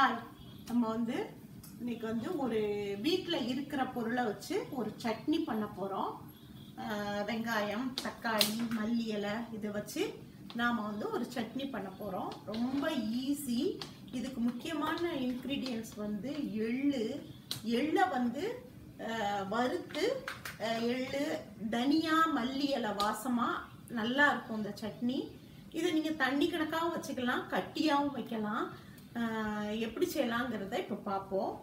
hi நம்ம வந்து இன்னைக்கு வந்து ஒரு வீட்டில் இருக்கிற பொருளை வச்சு ஒரு சட்னி பண்ண போகிறோம் வெங்காயம் தக்காளி மல்லி இலை இதை வச்சு நாம் வந்து ஒரு சட்னி பண்ண போகிறோம் ரொம்ப ஈஸி இதுக்கு முக்கியமான இன்க்ரீடியன்ஸ் வந்து எள்ளு எள்ளை வந்து அஹ், வறுத்து அஹ், எள்ளு தனியா மல்லி இலை வாசமாக நல்லா இருக்கும் இந்த சட்னி இதை நீங்கள் தண்ணி கணக்காகவும் வச்சுக்கலாம் கட்டியாகவும் வைக்கலாம் ஆஹ் எப்படி செய்யலாங்கிறத இப்போ பார்ப்போம்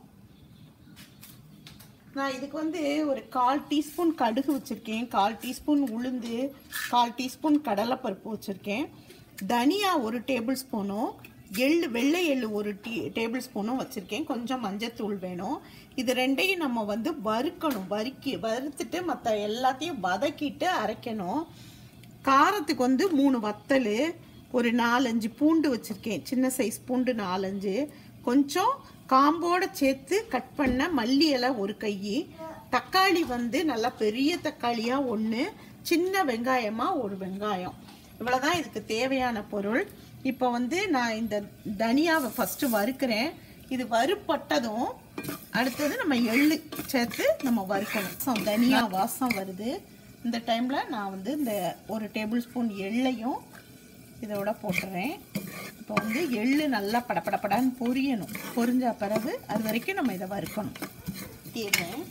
நான் இதுக்கு வந்து ஒரு கால் டீஸ்பூன் கடுகு வச்சுருக்கேன் கால் டீஸ்பூன் உளுந்து கால் டீஸ்பூன் கடலைப்பருப்பு வச்சுருக்கேன் தனியா ஒரு டேபிள் ஸ்பூனும் எள்ளு வெள்ளை எள்ளு ஒரு டீ டேபிள் ஸ்பூனும் வச்சுருக்கேன் கொஞ்சம் மஞ்சத்தூள் வேணும் இது ரெண்டையும் நம்ம வந்து வறுக்கணும் வறுக்கி வறுத்துட்டு மற்ற எல்லாத்தையும் வதக்கிட்டு அரைக்கணும் காரத்துக்கு வந்து மூணு வத்தல் ஒரு நாலஞ்சு பூண்டு வச்சுருக்கேன் சின்ன சைஸ் பூண்டு நாலஞ்சு கொஞ்சம் காம்போட சேர்த்து கட் பண்ண மல்லி இலை ஒரு கை தக்காளி வந்து நல்லா பெரிய தக்காளியாக ஒன்று சின்ன வெங்காயமாக ஒரு வெங்காயம் இவ்வளோதான் இதுக்கு தேவையான பொருள் இப்போ வந்து நான் இந்த தனியாவை ஃபஸ்ட்டு வறுக்கிறேன் இது வறுப்பட்டதும் அடுத்தது நம்ம எள்ளு சேர்த்து நம்ம வறுக்கணும் ஸோ தனியா வாசம் வருது இந்த டைமில் நான் வந்து இந்த ஒரு டேபிள் ஸ்பூன் எள்ளையும் இதோட போட்டுறேன் இப்போ வந்து எள்ளு நல்லா படபடபடன்னு பொரியணும் பொரிஞ்ச பிறகு அது வரைக்கும் நம்ம இதை வறுக்கணும் தீர்றேன்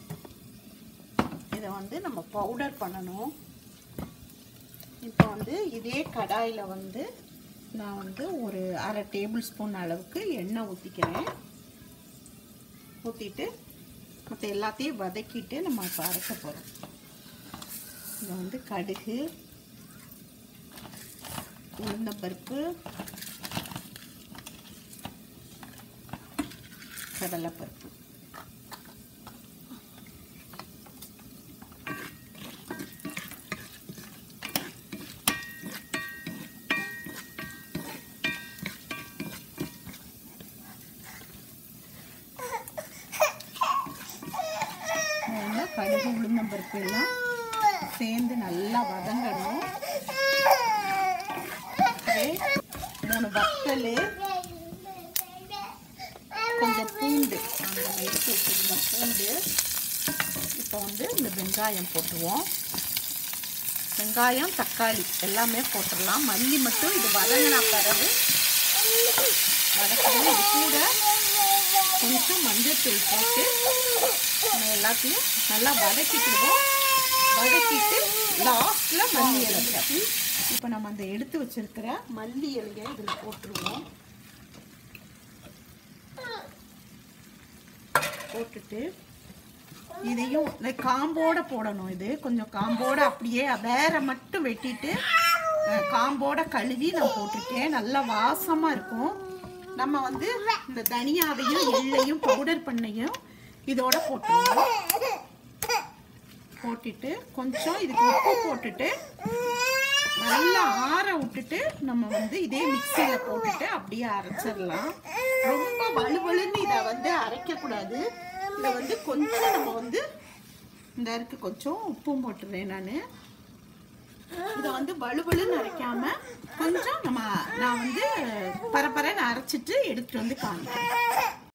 இதை வந்து நம்ம பவுடர் பண்ணணும் இப்போ வந்து இதே கடாயில் வந்து நான் வந்து ஒரு அரை டேபிள் ஸ்பூன் அளவுக்கு எண்ணெய் ஊற்றிக்கிறேன் ஊற்றிட்டு மற்ற எல்லாத்தையும் வதக்கிட்டு நம்ம இப்போ அரைக்க போகிறோம் இது வந்து கடுகு உளுந்தப்பருப்பு கடலைப்பருப்பு நல்லா கடுகு உளுந்தம்பருப்பு எல்லாம் சேர்ந்து நல்லா வதங்கணும் அப்படியே மூணு வத்தல் கொஞ்சம் பூண்டு அந்த எடுத்து வச்சுருந்த பூண்டு இப்போ வந்து இந்த வெங்காயம் போட்டுருவோம் வெங்காயம் தக்காளி எல்லாமே போட்டுடலாம் மல்லி மட்டும் இது வதங்கின பிறகு வதக்கணும் இது கூட கொஞ்சம் மஞ்சத்தூள் போட்டு நம்ம எல்லாத்தையும் நல்லா வதக்கிக்கிடுவோம் வதக்கிட்டு லாஸ்ட்டில் மல்லி இலை இப்போ நம்ம அந்த எடுத்து வச்சிருக்கிற மல்லி இலையை இதில் போட்டுருவோம் போட்டுட்டு இதையும் இந்த காம்போட போடணும் இது கொஞ்சம் காம்போட அப்படியே வேற மட்டும் வெட்டிட்டு அஹ், காம்போட கழுவி நான் போட்டிருக்கேன் நல்லா வாசமா இருக்கும் நம்ம வந்து இந்த தனியாவையும் எள்ளையும் பவுடர் பண்ணையும் இதோட போட்டுருவோம் போட்டுட்டு கொஞ்சம் இதுக்கு உப்பு போட்டுட்டு நல்லா ஆற விட்டுட்டு நம்ம வந்து இதே மிக்சியில் போட்டுட்டு அப்படியே அரைச்சிடலாம் ரொம்ப வலுவலுன்னு இதை வந்து அரைக்கக்கூடாது இதை வந்து கொஞ்சம் நம்ம வந்து இந்த இருக்கு கொஞ்சம் உப்பும் போட்டுறேன் நான் இதை வந்து வலுவலுன்னு அரைக்காம கொஞ்சம் நம்ம நான் வந்து பரபரன்னு அரைச்சிட்டு எடுத்துட்டு வந்து காமிக்கிறேன்